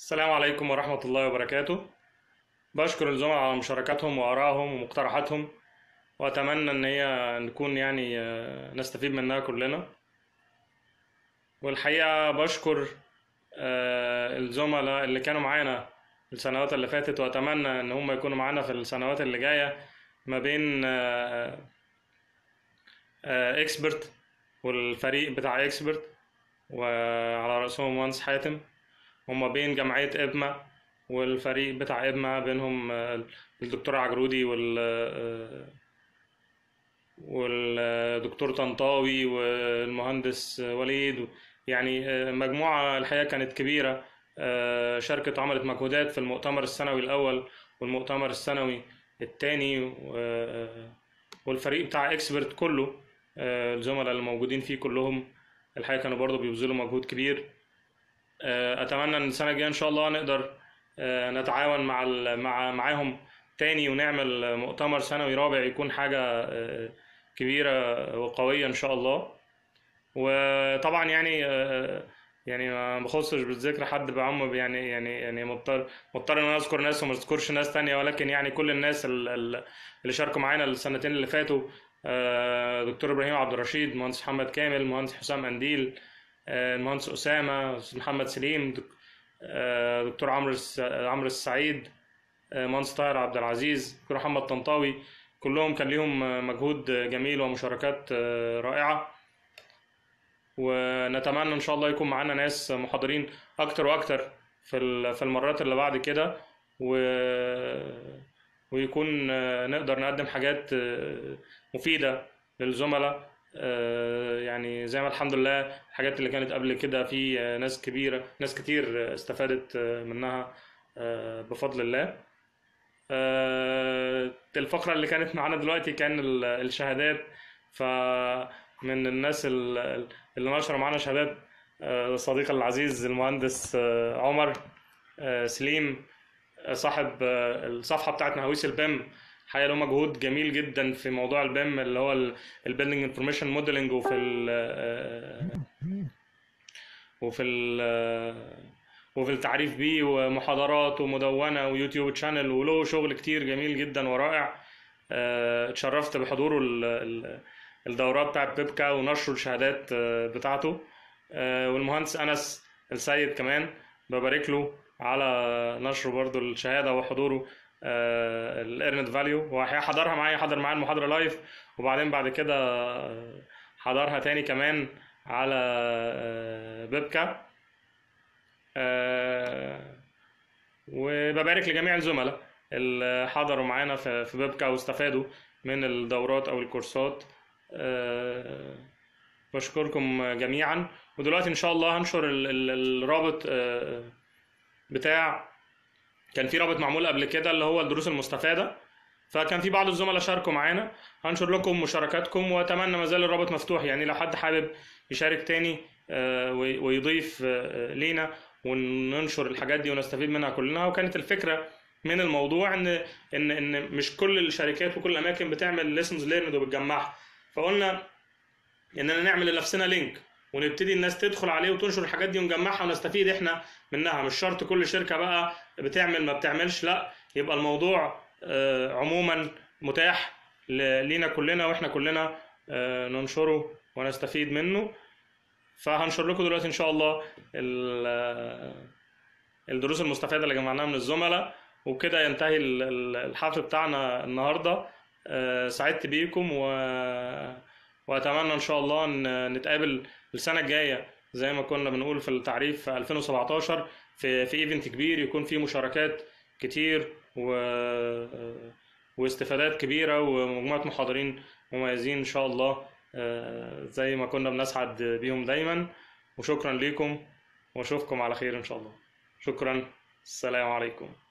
السلام عليكم ورحمة الله وبركاته بشكر الزملاء على مشاركاتهم وآرائهم ومقترحاتهم وأتمنى إن هي نكون يعني آه، نستفيد منها كلنا والحقيقة بشكر آه، الزملاء اللي كانوا معانا السنوات اللي فاتت وأتمنى إن هم يكونوا معانا في السنوات اللي جاية ما بين اكسبرت والفريق بتاع اكسبرت وعلى رأسهم مهندس حاتم وما بين جمعية إبما والفريق بتاع إبما بينهم آه، الدكتور عجرودي وال آه، والدكتور طنطاوي والمهندس وليد يعني آه، مجموعة الحقيقة كانت كبيرة آه، شاركت وعملت مجهودات في المؤتمر السنوي الأول والمؤتمر السنوي الثاني والفريق بتاع اكسبرت كله آه، الزملاء اللي موجودين فيه كلهم الحقيقة كانوا برضه بيبذلوا مجهود كبير آه، اتمنى ان السنه الجايه ان شاء الله نقدر آه، نتعاون مع ال- مع معاهم تاني ونعمل مؤتمر سنوي رابع يكون حاجه آه، كبيره وقويه ان شاء الله وطبعا يعني آه، يعني ما بخصش بالذكر حد بعم يعني يعني يعني مضطر مضطر ان انا اذكر ناس وما اذكرش ناس تانية ولكن يعني كل الناس ال- ال- اللي شاركوا معانا السنتين اللي فاتوا آه، دكتور ابراهيم عبد الرشيد مهندس محمد كامل مهندس حسام قنديل آه، المهندس أسامة أستاذ محمد سليم دك- آه، دكتور عمرو الس- عمرو السعيد آه، مهندس طاهر عبد العزيز دكتور محمد طنطاوي كلهم كان ليهم آه، مجهود جميل ومشاركات آه، رائعة ونتمنى إن شاء الله يكون معانا ناس محاضرين أكتر وأكتر في ال- في المرات اللي بعد كده و ويكون آه، نقدر نقدم حاجات آه، مفيدة للزملاء آه، يعني زي ما الحمد لله الحاجات اللي كانت قبل كده في آه، ناس كبيرة ناس كتير آه، استفادت آه، منها آه، بفضل الله آه، الفقرة اللي كانت معانا دلوقتي كان ال- الشهادات فمن الناس ال- اللي نشروا معانا شهادات آه، صديقي العزيز المهندس آه، عمر آه، سليم آه، صاحب آه، الصفحة بتاعت نهاويس البيم الحقيقة له مجهود جميل جدا في موضوع البيم اللي هو البيلدينج انفورميشن موديلنج وفي ال آه، وفي ال وفي التعريف بيه ومحاضرات ومدونة ويوتيوب شانل وله شغل كتير جميل جدا ورائع آه، اتشرفت بحضوره ال- ال- الدورات بتاعت بيبكا ونشر الشهادات آه، بتاعته آه، والمهندس أنس السيد كمان ببارك له على نشر برضو الشهادة وحضوره الارنت فاليو هو حضرها معايا حضر معايا المحاضرة لايف وبعدين بعد كده آه، حضرها تاني كمان على آه، بيبكا آه، وببارك لجميع الزملاء اللي حضروا معانا في في بيبكا واستفادوا من الدورات او الكورسات آه، بشكركم جميعا ودلوقتي ان شاء الله هنشر ال- ال- الرابط آه، بتاع كان في رابط معمول قبل كده اللي هو الدروس المستفادة فكان في بعض الزملاء شاركوا معانا هنشر لكم مشاركاتكم واتمنى ما زال الرابط مفتوح يعني لو حد حابب يشارك تاني آه، وي- ويضيف آه، لينا وننشر الحاجات دي ونستفيد منها كلنا وكانت الفكرة من الموضوع ان ان ان مش كل الشركات وكل الاماكن بتعمل ليسنز ليرند وبتجمعها فقلنا اننا نعمل لنفسنا لينك ونبتدي الناس تدخل عليه وتنشر الحاجات دي ونجمعها ونستفيد احنا منها مش شرط كل شركة بقى بتعمل ما بتعملش لا يبقى الموضوع آه، عموما متاح ل- لينا كلنا واحنا كلنا آه، ننشره ونستفيد منه فهنشر لكم دلوقتي ان شاء الله ال- آه، الدروس المستفادة اللي جمعناها من الزملاء وبكده ينتهي ال- ال- الحفل بتاعنا النهارده آه، سعدت بيكم و... واتمنى ان شاء الله ان نتقابل السنه الجايه زي ما كنا بنقول في التعريف في 2017 في في ايفنت كبير يكون فيه مشاركات كتير و... واستفادات كبيره ومجموعه محاضرين مميزين ان شاء الله آه، زي ما كنا بنسعد بيهم دايما وشكرا ليكم واشوفكم على خير ان شاء الله شكرا السلام عليكم